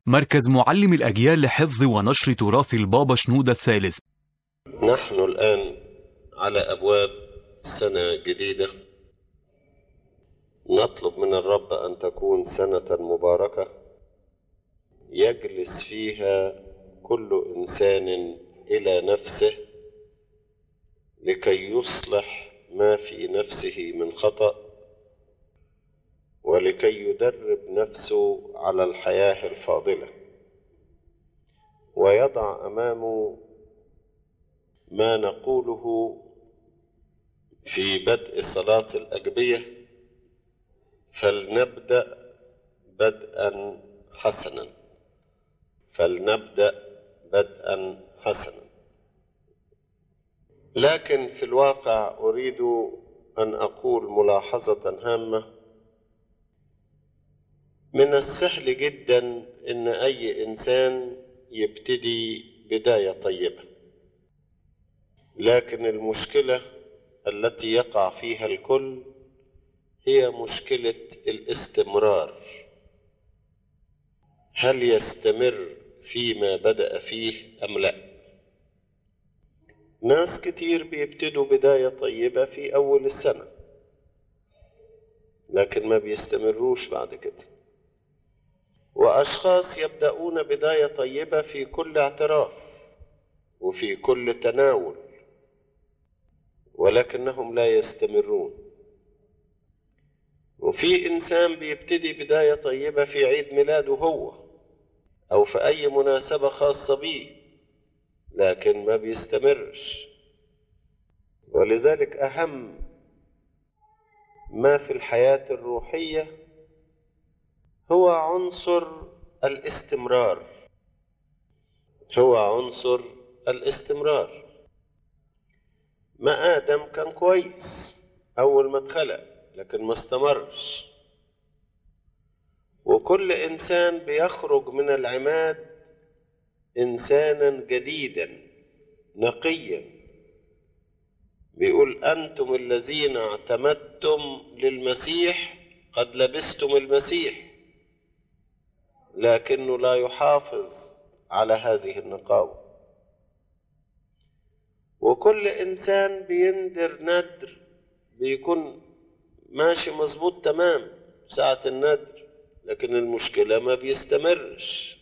مركز معلم الأجيال لحفظ ونشر تراث البابا شنودة الثالث نحن الآن على أبواب سنة جديدة نطلب من الرب أن تكون سنة مباركة يجلس فيها كل إنسان إلى نفسه لكي يصلح ما في نفسه من خطأ ولكي يدرب نفسه على الحياة الفاضلة ويضع أمامه ما نقوله في بدء صلاة الأجبية فلنبدأ بدءا حسنا فلنبدأ بدءا حسنا لكن في الواقع أريد أن أقول ملاحظة هامة من السهل جدا أن أي إنسان يبتدي بداية طيبة لكن المشكلة التي يقع فيها الكل هي مشكلة الاستمرار هل يستمر فيما بدأ فيه أم لا ناس كتير بيبتدوا بداية طيبة في أول السنة لكن ما بيستمروش بعد كده وأشخاص يبدأون بداية طيبة في كل اعتراف وفي كل تناول ولكنهم لا يستمرون وفي إنسان بيبتدي بداية طيبة في عيد ميلاده هو أو في أي مناسبة خاصة به لكن ما بيستمرش ولذلك أهم ما في الحياة الروحية هو عنصر الاستمرار هو عنصر الاستمرار ما آدم كان كويس أول ما اتخلق لكن ما استمرش وكل إنسان بيخرج من العماد إنسانا جديدا نقيا بيقول أنتم الذين اعتمدتم للمسيح قد لبستم المسيح لكنه لا يحافظ على هذه النقاوة وكل إنسان بيندر ندر بيكون ماشي مظبوط تمام ساعة الندر لكن المشكلة ما بيستمرش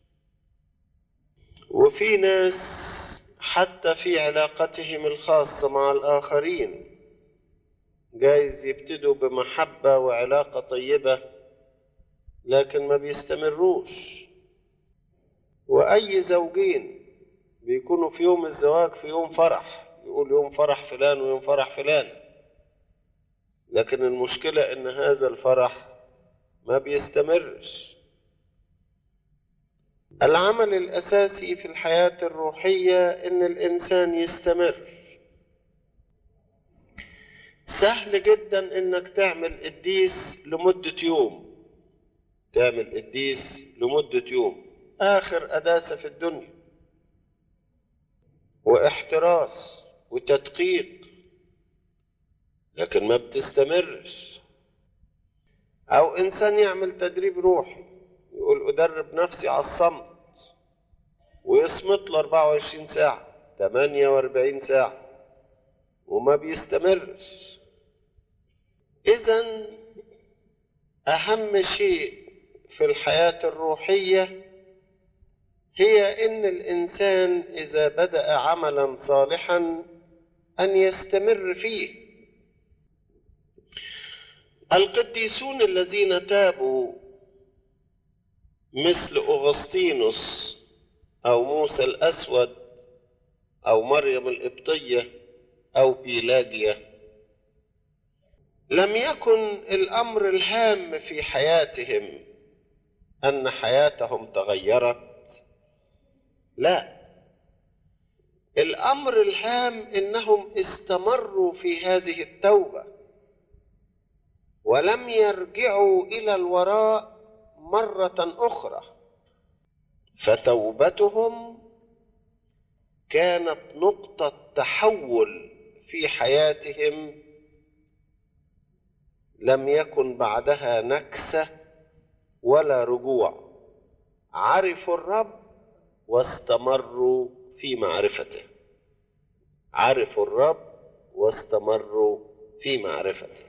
وفي ناس حتى في علاقتهم الخاصة مع الآخرين جايز يبتدوا بمحبة وعلاقة طيبة لكن ما بيستمروش وأي زوجين بيكونوا في يوم الزواج في يوم فرح يقول يوم فرح فلان ويوم فرح فلان لكن المشكلة إن هذا الفرح ما بيستمرش العمل الأساسي في الحياة الروحية إن الإنسان يستمر سهل جدا إنك تعمل قديس لمدة يوم تعمل قديس لمدة يوم آخر قداسة في الدنيا واحتراس وتدقيق لكن ما بتستمرش أو إنسان يعمل تدريب روحي يقول أدرب نفسي على الصمت ويصمت له 24 ساعة 48 ساعة وما بيستمرش إذا أهم شيء في الحياة الروحية هي إن الإنسان إذا بدأ عملا صالحا أن يستمر فيه القديسون الذين تابوا مثل أغسطينوس أو موسى الأسود أو مريم القبطية أو بيلاجيا لم يكن الأمر الهام في حياتهم أن حياتهم تغيرت لا الأمر الهام إنهم استمروا في هذه التوبة ولم يرجعوا إلى الوراء مرة أخرى فتوبتهم كانت نقطة تحول في حياتهم لم يكن بعدها نكسة ولا رجوع عرفوا الرب واستمروا في معرفته عرفوا الرب واستمروا في معرفته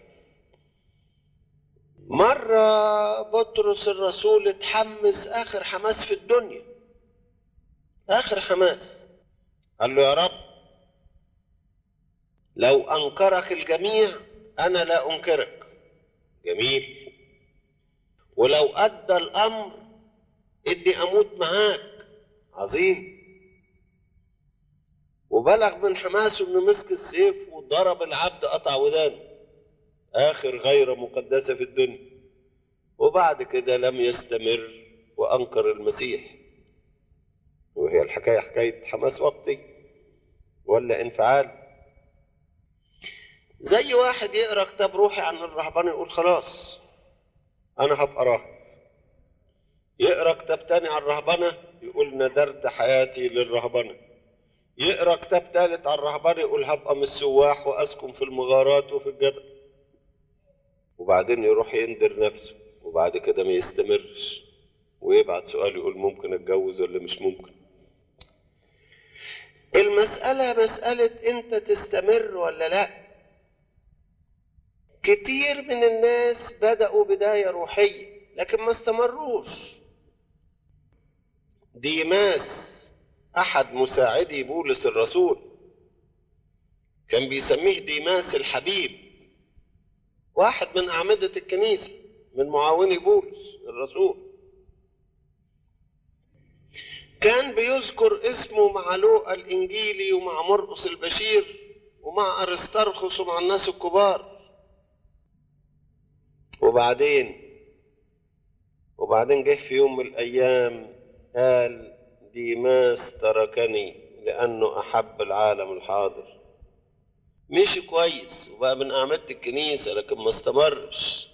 مرة بطرس الرسول اتحمس آخر حماس في الدنيا آخر حماس قال له يا رب لو أنكرك الجميع أنا لا أنكرك جميل ولو أدى الأمر إني أموت معاك عظيم وبلغ من حماسه إنه مسك السيف وضرب العبد قطع ودانه آخر غير مقدسة في الدنيا وبعد كده لم يستمر وأنكر المسيح وهي الحكاية حكاية حماس وقتي ولا انفعال زي واحد يقرا كتاب روحي عن الرهبنة يقول خلاص أنا هبقى راهب يقرا كتاب تاني عن الرهبنة يقول ندرت حياتي للرهبنة يقرا كتاب تالت عن الرهبنة يقول هبقى من السواح وأسكن في المغارات وفي الجبل وبعدين يروح يندر نفسه وبعد كده ما يستمرش ويبعت سؤال يقول ممكن اتجوز ولا مش ممكن المسألة مسألة انت تستمر ولا لا كتير من الناس بدأوا بداية روحية لكن ما استمروش ديماس أحد مساعدي بولس الرسول كان بيسميه ديماس الحبيب واحد من أعمدة الكنيسة من معاوني بولس الرسول كان بيذكر اسمه مع لوقا الإنجيلي ومع مرقس البشير ومع أرسترخس ومع الناس الكبار وبعدين وبعدين جه في يوم من الأيام قال ديماس تركني لأنه أحب العالم الحاضر مشي كويس وبقى من أعمدة الكنيسة لكن ما استمرش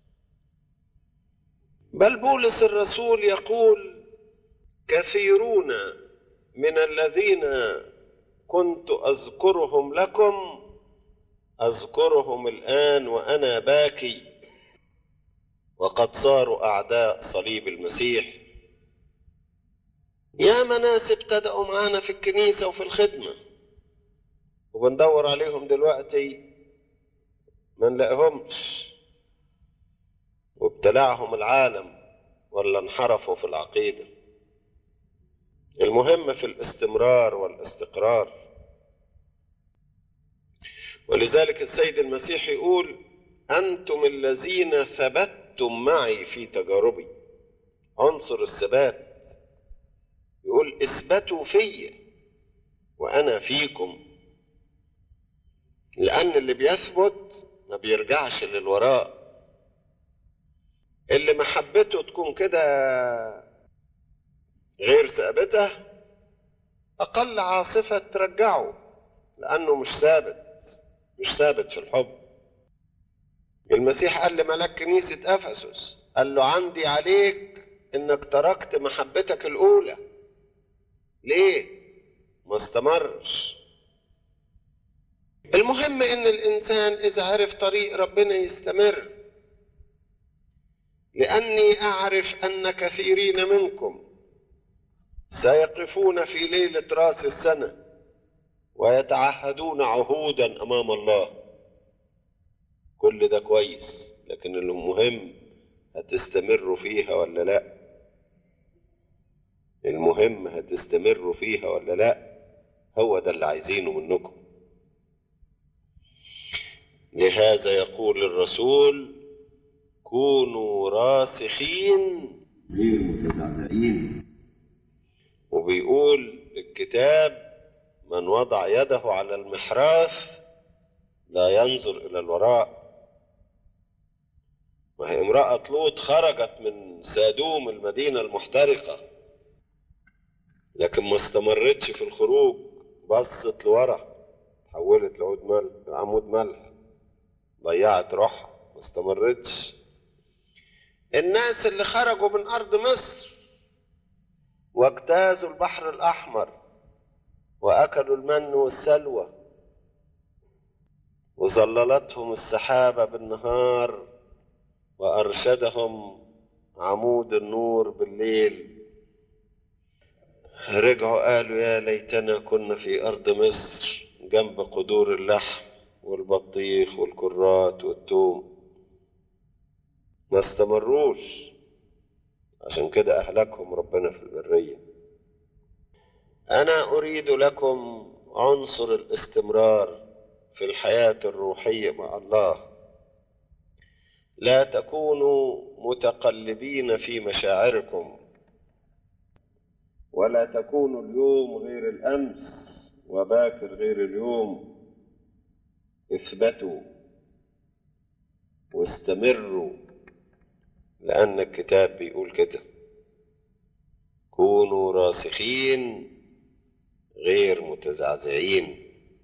بل بولس الرسول يقول كثيرون من الذين كنت أذكرهم لكم أذكرهم الآن وأنا باكي وقد صاروا أعداء صليب المسيح يا ناس ابتدأوا معانا في الكنيسة وفي الخدمة وبندور عليهم دلوقتي ما نلاقيهمش وابتلعهم العالم ولا انحرفوا في العقيدة المهم في الاستمرار والاستقرار ولذلك السيد المسيح يقول أنتم الذين ثبتتم معي في تجاربي عنصر الثبات يقول اثبتوا فيا وأنا فيكم لأن اللي بيثبت ما بيرجعش للوراء اللي محبته تكون كده غير ثابتة أقل عاصفة ترجعه لأنه مش ثابت مش ثابت في الحب المسيح قال لملك كنيسة أفسس قال له عندي عليك إنك تركت محبتك الأولى ليه؟ ما استمرش المهم إن الإنسان إذا عرف طريق ربنا يستمر لأني أعرف أن كثيرين منكم سيقفون في ليلة رأس السنة ويتعهدون عهودا أمام الله كل ده كويس لكن المهم هتستمروا فيها ولا لا المهم هتستمروا فيها ولا لا هو ده اللي عايزينه منكم لهذا يقول الرسول كونوا راسخين غير متزعزعين وبيقول الكتاب من وضع يده على المحراث لا ينظر إلى الوراء وهي امرأة لوط خرجت من سادوم المدينة المحترقة لكن ما استمرتش في الخروج بصت لورا تحولت لعود ملح عمود ملح ضيعت روحها ما استمرتش الناس اللي خرجوا من أرض مصر واجتازوا البحر الأحمر وأكلوا المن والسلوى وظللتهم السحابة بالنهار وأرشدهم عمود النور بالليل رجعوا قالوا يا ليتنا كنا في أرض مصر جنب قدور اللحم والبطيخ والكرات والثوم ما استمروش عشان كده أهلكهم ربنا في البرية أنا أريد لكم عنصر الاستمرار في الحياة الروحية مع الله لا تكونوا متقلبين في مشاعركم ولا تكونوا اليوم غير الأمس وباكر غير اليوم اثبتوا واستمروا لأن الكتاب بيقول كده كونوا راسخين غير متزعزعين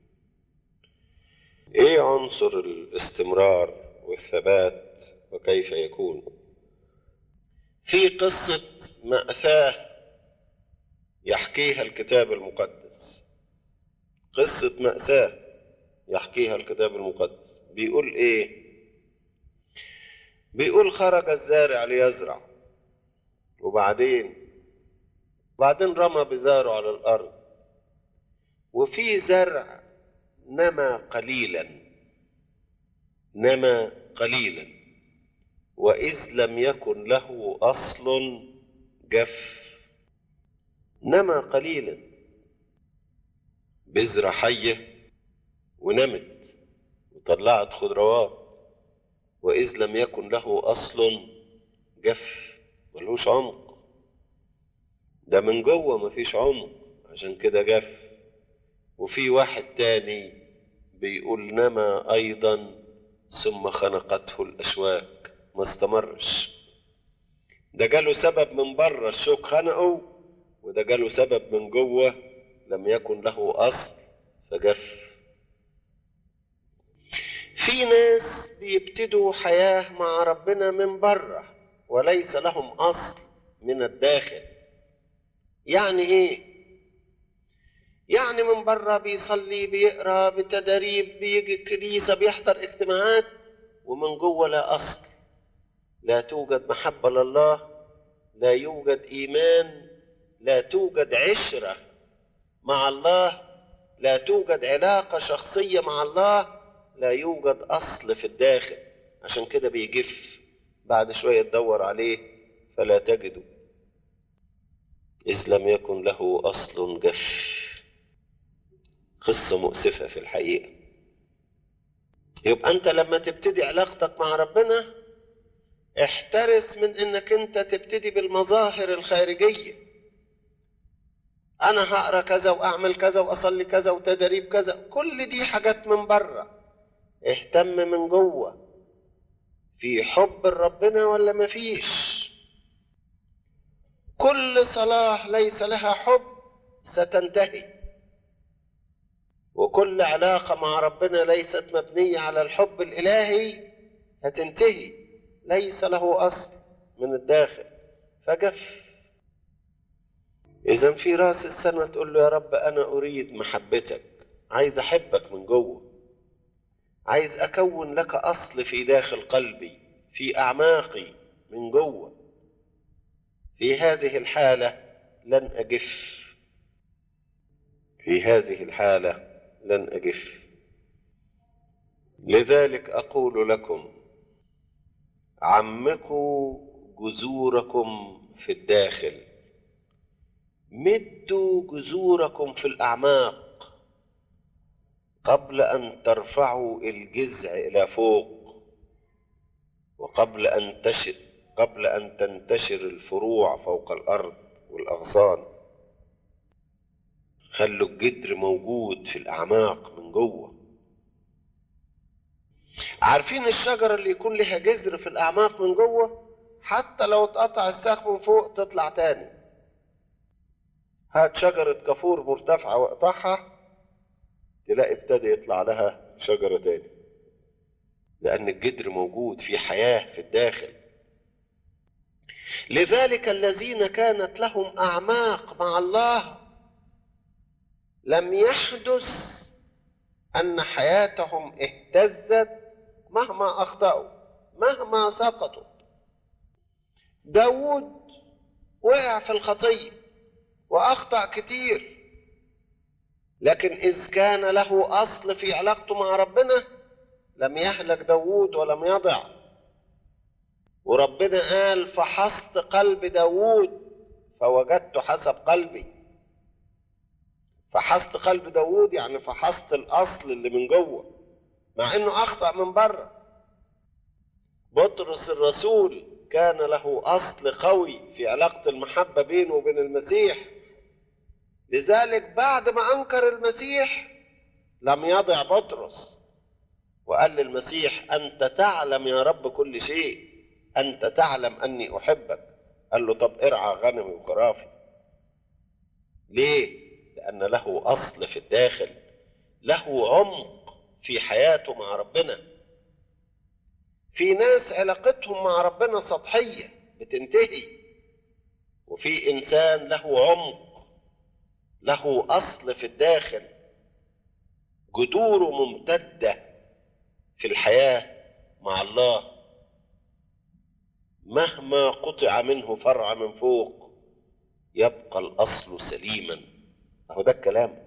ايه عنصر الاستمرار والثبات وكيف يكون في قصة مأثاة يحكيها الكتاب المقدس قصة مأساة يحكيها الكتاب المقدس بيقول ايه بيقول خرج الزارع ليزرع وبعدين بعدين رمى بزاره على الأرض وفي زرع نما قليلا نما قليلا وإذ لم يكن له أصل جف نما قليلا بذرة حية ونمت وطلعت خضروات وإذ لم يكن له أصل جف ملوش عمق ده من جوه مفيش عمق عشان كده جف وفي واحد تاني بيقول نما أيضا ثم خنقته الأشواك ما استمرش ده جاله سبب من بره الشوك خنقه وده جاله سبب من جوه لم يكن له أصل فجف في ناس بيبتدوا حياة مع ربنا من بره وليس لهم أصل من الداخل يعني إيه؟ يعني من بره بيصلي بيقرا بتدريب بيجي الكنيسة بيحضر اجتماعات ومن جوه لا أصل لا توجد محبة لله لا يوجد إيمان لا توجد عشرة مع الله لا توجد علاقة شخصية مع الله لا يوجد أصل في الداخل عشان كده بيجف بعد شوية تدور عليه فلا تجده إذ لم يكن له أصل جف قصة مؤسفة في الحقيقة يبقى أنت لما تبتدي علاقتك مع ربنا احترس من انك انت تبتدي بالمظاهر الخارجية انا هقرا كذا واعمل كذا واصلي كذا وتدريب كذا كل دي حاجات من بره اهتم من جوه في حب ربنا ولا مفيش كل صلاة ليس لها حب ستنتهي وكل علاقة مع ربنا ليست مبنية على الحب الإلهي هتنتهي ليس له أصل من الداخل فجف إذا في رأس السنة تقول له يا رب أنا أريد محبتك عايز أحبك من جوه عايز أكون لك أصل في داخل قلبي في أعماقي من جوه في هذه الحالة لن أجف في هذه الحالة لن أجف لذلك أقول لكم عمقوا جذوركم في الداخل مدوا جذوركم في الأعماق قبل أن ترفعوا الجذع إلى فوق وقبل أن تشر قبل أن تنتشر الفروع فوق الأرض والأغصان خلوا الجدر موجود في الأعماق من جوه عارفين الشجرة اللي يكون لها جذر في الأعماق من جوه حتى لو اتقطع الساق من فوق تطلع تاني هات شجرة كافور مرتفعة واقطعها تلاقي ابتدى يطلع لها شجرة تاني لأن الجدر موجود في حياة في الداخل لذلك الذين كانت لهم أعماق مع الله لم يحدث أن حياتهم اهتزت مهما أخطأوا مهما سقطوا داود وقع في الخطية وأخطأ كتير لكن إذ كان له أصل في علاقته مع ربنا لم يهلك داوود ولم يضع وربنا قال فحصت قلب داوود فوجدت حسب قلبي فحصت قلب داوود يعني فحصت الأصل اللي من جوه مع إنه أخطأ من بره بطرس الرسول كان له أصل قوي في علاقة المحبة بينه وبين المسيح لذلك بعد ما أنكر المسيح لم يضع بطرس وقال للمسيح أنت تعلم يا رب كل شيء أنت تعلم أني أحبك قال له طب ارعى غنمي وخرافي ليه؟ لأن له أصل في الداخل له عمق في حياته مع ربنا في ناس علاقتهم مع ربنا سطحية بتنتهي وفي إنسان له عمق له أصل في الداخل جذوره ممتدة في الحياة مع الله مهما قطع منه فرع من فوق يبقى الأصل سليما أهو ده الكلام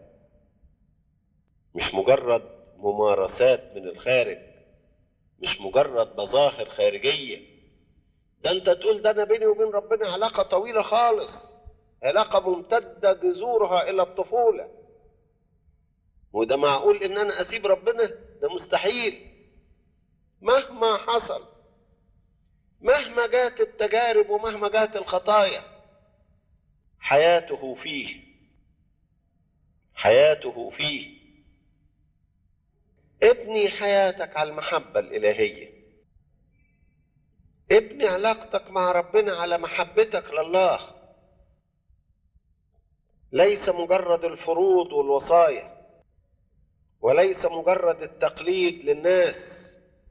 مش مجرد ممارسات من الخارج مش مجرد مظاهر خارجية ده انت تقول ده انا بيني وبين ربنا علاقة طويلة خالص علاقة ممتدة جذورها إلى الطفولة وده معقول إن أنا أسيب ربنا ده مستحيل مهما حصل مهما جات التجارب ومهما جات الخطايا حياته فيه حياته فيه ابني حياتك على المحبة الإلهية ابني علاقتك مع ربنا على محبتك لله ليس مجرد الفروض والوصايا وليس مجرد التقليد للناس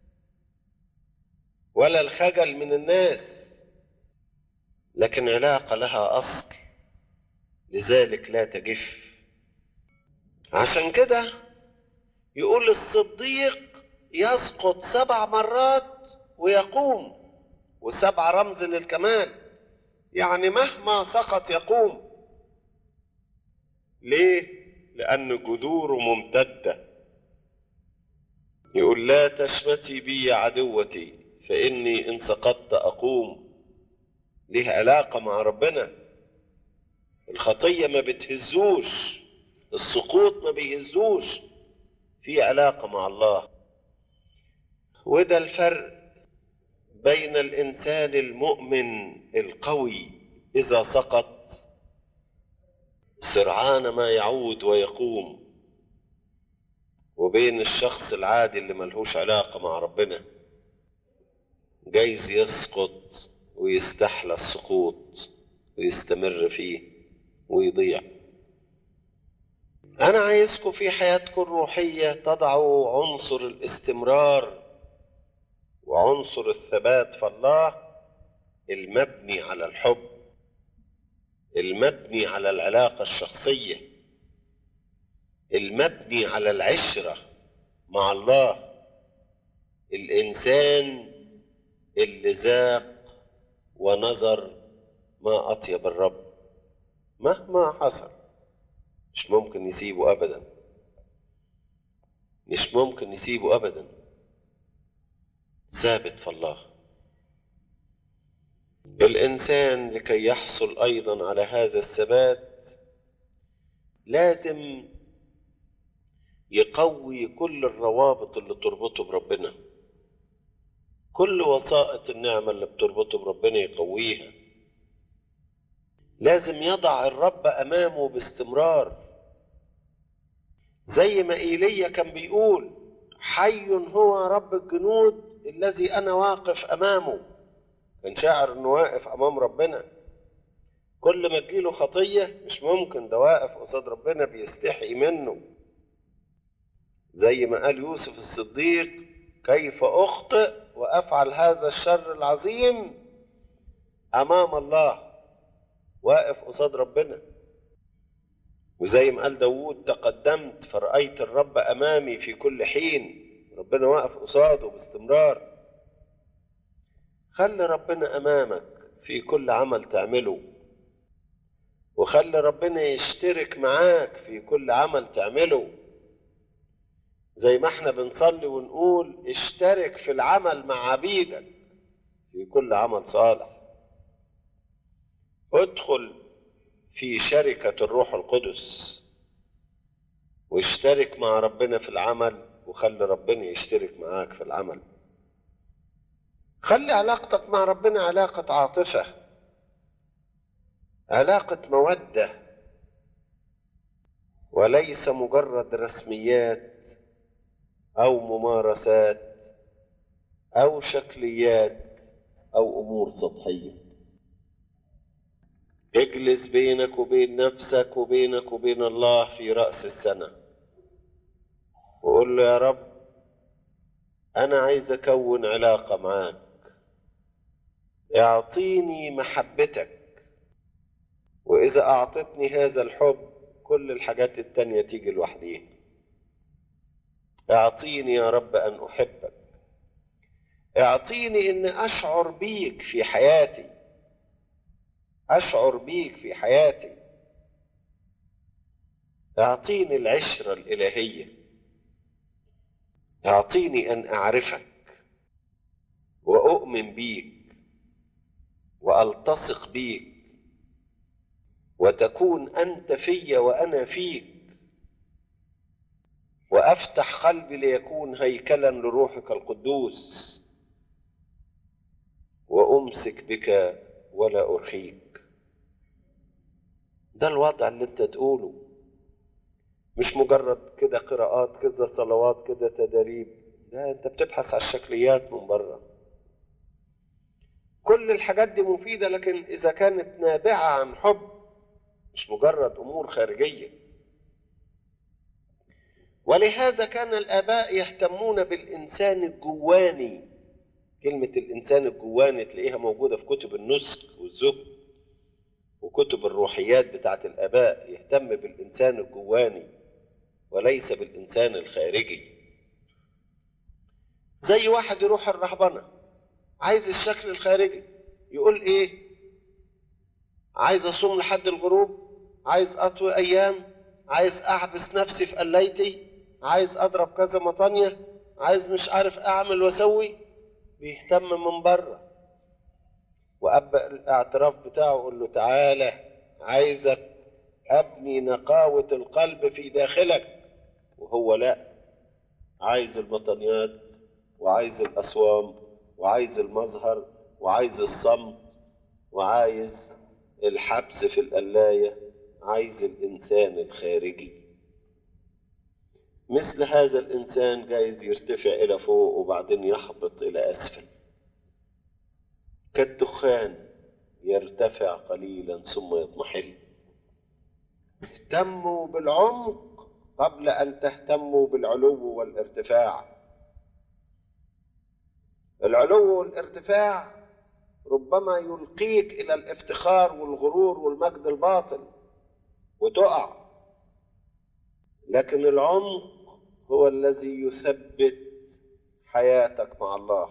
ولا الخجل من الناس لكن علاقة لها أصل لذلك لا تجف عشان كده يقول الصديق يسقط سبع مرات ويقوم والسبع رمز للكمال يعني مهما سقط يقوم ليه لأن جذوره ممتدة يقول لا تشمتي بي يا عدوتي فإني إن سقطت أقوم ليه علاقة مع ربنا الخطية ما بتهزوش السقوط ما بيهزوش في علاقة مع الله وده الفرق بين الإنسان المؤمن القوي إذا سقط سرعان ما يعود ويقوم وبين الشخص العادي اللي ملهوش علاقة مع ربنا جايز يسقط ويستحلى السقوط ويستمر فيه ويضيع أنا عايزكم في حياتكم الروحية تضعوا عنصر الاستمرار وعنصر الثبات في الله المبني على الحب المبني على العلاقة الشخصية المبني على العشرة مع الله الإنسان اللي ذاق ونظر ما أطيب الرب مهما حصل مش ممكن يسيبه أبدا مش ممكن يسيبه أبدا ثابت في الله الإنسان لكي يحصل أيضا على هذا الثبات لازم يقوي كل الروابط اللي تربطه بربنا كل وسائط النعمة اللي بتربطه بربنا يقويها لازم يضع الرب أمامه باستمرار زي ما إيليا كان بيقول حي هو رب الجنود الذي أنا واقف أمامه كان شاعر إنه واقف أمام ربنا كل ما تجيله خطية مش ممكن ده واقف قصاد ربنا بيستحي منه زي ما قال يوسف الصديق كيف أخطئ وأفعل هذا الشر العظيم أمام الله واقف قصاد ربنا وزي ما قال داوود تقدمت فرأيت الرب أمامي في كل حين ربنا واقف قصاده باستمرار خلي ربنا أمامك في كل عمل تعمله وخلي ربنا يشترك معاك في كل عمل تعمله زي ما احنا بنصلي ونقول اشترك في العمل مع عبيدك في كل عمل صالح ادخل في شركة الروح القدس واشترك مع ربنا في العمل وخلي ربنا يشترك معاك في العمل خلي علاقتك مع ربنا علاقة عاطفة علاقة مودة وليس مجرد رسميات أو ممارسات أو شكليات أو أمور سطحية اجلس بينك وبين نفسك وبينك وبين الله في رأس السنة وقول له يا رب أنا عايز أكون علاقة معاك اعطيني محبتك وإذا أعطتني هذا الحب كل الحاجات التانية تيجي لوحديها اعطيني يا رب أن أحبك اعطيني أن أشعر بيك في حياتي أشعر بيك في حياتي اعطيني العشرة الإلهية اعطيني أن أعرفك وأؤمن بيك وألتصق بيك وتكون أنت في وأنا فيك وأفتح قلبي ليكون هيكلا لروحك القدوس وأمسك بك ولا أرخيك ده الوضع اللي انت تقوله مش مجرد كده قراءات كده صلوات كده تدريب لا انت بتبحث على الشكليات من بره كل الحاجات دي مفيدة لكن إذا كانت نابعة عن حب مش مجرد أمور خارجية ولهذا كان الآباء يهتمون بالإنسان الجواني كلمة الإنسان الجواني تلاقيها موجودة في كتب النسك والزهد وكتب الروحيات بتاعت الآباء يهتم بالإنسان الجواني وليس بالإنسان الخارجي زي واحد يروح الرهبنة عايز الشكل الخارجي يقول إيه عايز أصوم لحد الغروب عايز أطوي أيام عايز أحبس نفسي في قلايتي عايز أضرب كذا مطانية عايز مش عارف أعمل وأسوي بيهتم من بره وأبقى الاعتراف بتاعه يقول له تعالى عايزك أبني نقاوة القلب في داخلك وهو لا عايز البطانيات وعايز الأصوام وعايز المظهر وعايز الصمت وعايز الحبس في القلاية عايز الإنسان الخارجي مثل هذا الإنسان جايز يرتفع إلى فوق وبعدين يهبط إلى أسفل كالدخان يرتفع قليلا ثم يضمحل اهتموا بالعمق قبل أن تهتموا بالعلو والارتفاع العلو والارتفاع ربما يلقيك إلى الافتخار والغرور والمجد الباطل وتقع لكن العمق هو الذي يثبت حياتك مع الله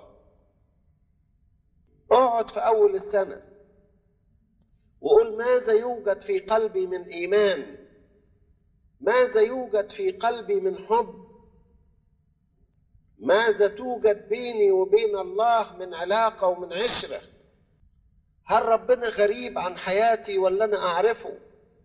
اقعد في أول السنة وقول ماذا يوجد في قلبي من إيمان ماذا يوجد في قلبي من حب ماذا توجد بيني وبين الله من علاقة ومن عشرة هل ربنا غريب عن حياتي ولا أنا أعرفه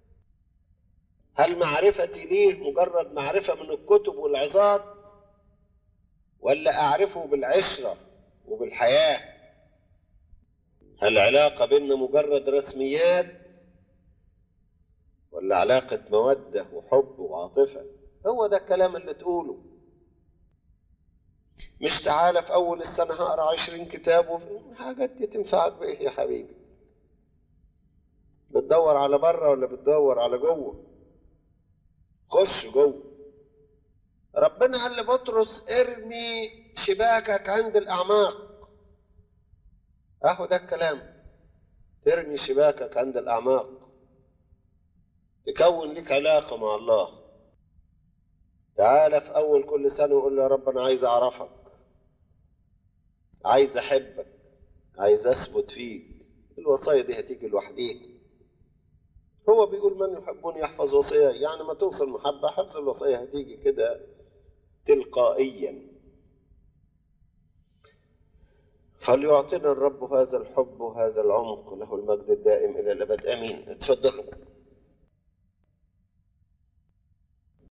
هل معرفتي ليه مجرد معرفة من الكتب والعظات ولا أعرفه بالعشرة وبالحياة هل علاقة بيننا مجرد رسميات ولا علاقة مودة وحب وعاطفة هو ده الكلام اللي تقوله مش تعالى في أول السنة هقرا عشرين كتاب وفي حاجات دي تنفعك بإيه يا حبيبي بتدور على بره ولا بتدور على جوه خش جوه ربنا قال لبطرس ارمي شباكك عند الأعماق اهو ده الكلام ترمي شباكك عند الأعماق تكون لك علاقة مع الله تعالى في أول كل سنة وقول له يا رب أنا عايز أعرفك عايز أحبك عايز أثبت فيك الوصايا دي هتيجي لوحديها هو بيقول من يحبني يحفظ وصاياي يعني ما توصل محبة حفظ الوصية هتيجي كده تلقائيا فليعطينا الرب هذا الحب وهذا العمق له المجد الدائم إلى الأبد آمين اتفضلوا